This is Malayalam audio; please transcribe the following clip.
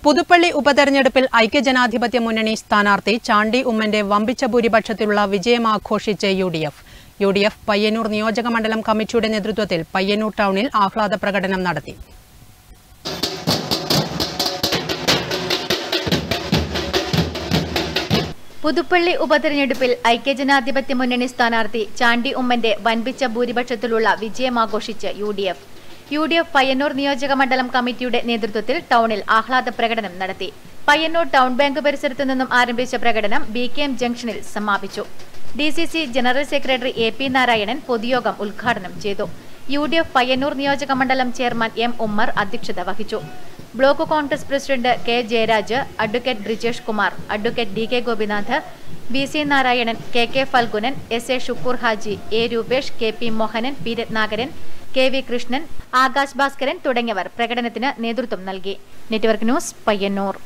പുതുപ്പള്ളി ഉപതെരഞ്ഞെടുപ്പിൽ ഐക്യജനാധിപത്യ മുന്നണി സ്ഥാനാർത്ഥി ചാണ്ടി ഉമ്മന്റെ വമ്പിച്ച ഭൂരിപക്ഷത്തിലുള്ള വിജയം ആഘോഷിച്ച് U D F U D F Payyanur നിയോജക മണ്ഡലം കമ്മിറ്റിയുടെ നേതൃത്വത്തിൽ പയ്യന്നൂർ ടൗണിൽ ആഹ്ലാദ പ്രകടനം നടത്തി പുതുപ്പള്ളി ഉപതെരഞ്ഞെടുപ്പിൽ ഐക്യജനാധിപത്യ മുന്നണി സ്ഥാനാർത്ഥി ചാണ്ടി ഉമ്മന്റെ വൻപിച്ച ഭൂരിപക്ഷത്തിലുള്ള വിജയമാഘോഷിച്ച് U D F U D F Payyanur നിയോജക മണ്ഡലം കമ്മിറ്റിയുടെ നേതൃത്വത്തിൽ ടൗണിൽ ആഹ്ലാദ പ്രകടനം നടത്തി പയ്യന്നൂർ ടൗൺ ബാങ്ക് പരിസരത്തു നിന്നും ആരംഭിച്ച പ്രകടനം ബി കെ എം ജംഗ്ഷനിൽ സമാപിച്ചു D C C general secretary A P Narayanan പൊതുയോഗം ഉദ്ഘാടനം ചെയ്തു യു ഡി എഫ് പയ്യന്നൂർ നിയോജക മണ്ഡലം ചെയർമാൻ എം ഉമ്മർ അധ്യക്ഷത വഹിച്ചു block Congress president K Jayaraj advocate Brijesh Kumar advocate D K Gopinath V C Narayanan K K Phalgunan S A Shukkur Haji A Rupesh K P Mohanan P Ratnakaran K V Krishnan Akash Bhaskaran തുടങ്ങിയവർ പ്രകടനത്തിന് നേതൃത്വം നൽകി നെറ്റ്വർക്ക് ന്യൂസ് പയ്യന്നൂർ